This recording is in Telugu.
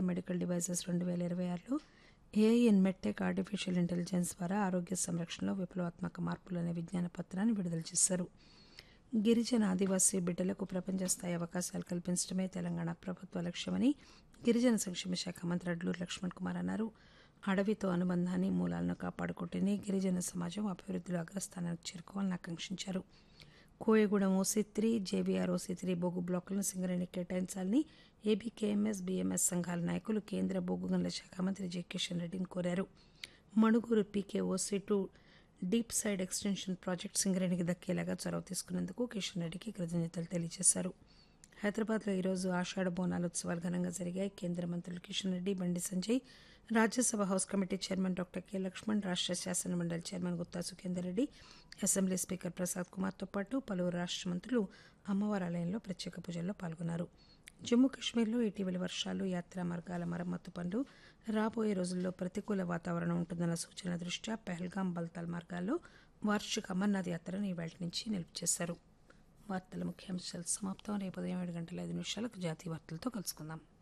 మెడికల్ డివైసెస్ రెండు వేల ఇరవై ఆరులో AI in medtech artificial intelligence ద్వారా ఆరోగ్య సంరక్షణలో విప్లవాత్మక మార్పులు అనే విజ్ఞాన పత్రాన్ని విడుదల చేశారు గిరిజన ఆదివాసీ బిడ్డలకు ప్రపంచ స్థాయి అవకాశాలు కల్పించడమే తెలంగాణ ప్రభుత్వ లక్ష్యమని గిరిజన సంక్షేమ శాఖ మంత్రి అడ్లూరు లక్ష్మణ్ కుమార్ అన్నారు అడవితో అనుబంధాన్ని మూలాలను కాపాడుకుంటేనే గిరిజన సమాజం అభివృద్ధిలో అగ్రస్థానానికి చేరుకోవాలని ఆకాంక్షించారు Koyagudem OC three JBR OC three బొగ్గు బ్లాకులను సింగరేణి కేటాయించాలని ఏబీకేఎంఎస్ బీఎంఎస్ సంఘాల నాయకులు కేంద్ర బొగ్గు గనుల శాఖ మంత్రి జె కిషన్ రెడ్డిని కోరారు Manuguru PK OC two deep side extension project సింగరేణికి దక్కేలాగా చొరవ తీసుకున్నందుకు కిషన్ రెడ్డికి కృతజ్ఞతలు తెలియజేశారు హైదరాబాద్లో ఈరోజు ఆషాఢ బోనాలు ఉత్సవాలు ఘనంగా జరిగాయి కేంద్ర మంత్రులు Kishan Reddy Bandi Sanjay Rajya Sabha house committee chairman doctor K Laxman రాష్ట్ర శాసన మండలి chairman Gutta Sukhender Reddy assembly speaker Prasad కుమార్తో పాటు పలువురు రాష్ట్ర మంత్రులు అమ్మవారి ఆలయంలో ప్రత్యేక పూజల్లో పాల్గొన్నారు జమ్మూ కాశ్మీర్లో ఇటీవలి వర్షాలు యాత్రా మార్గాల మరమ్మతు పనులు రాబోయే రోజుల్లో ప్రతికూల వాతావరణం ఉంటుందన్న సూచనల దృష్ట్యా పెహల్గాం బల్తాల్ మార్గాల్లో వార్షిక అమర్నాథ్ యాత్రను ఇవాళ నుంచి నిలుపు చేశారు వార్తల ముఖ్యాంశాలు సమాప్తం రేపు ఉదయం ఏడు గంటల ఐదు నిమిషాలకు జాతీయ వార్తలతో కలుసుకుందాం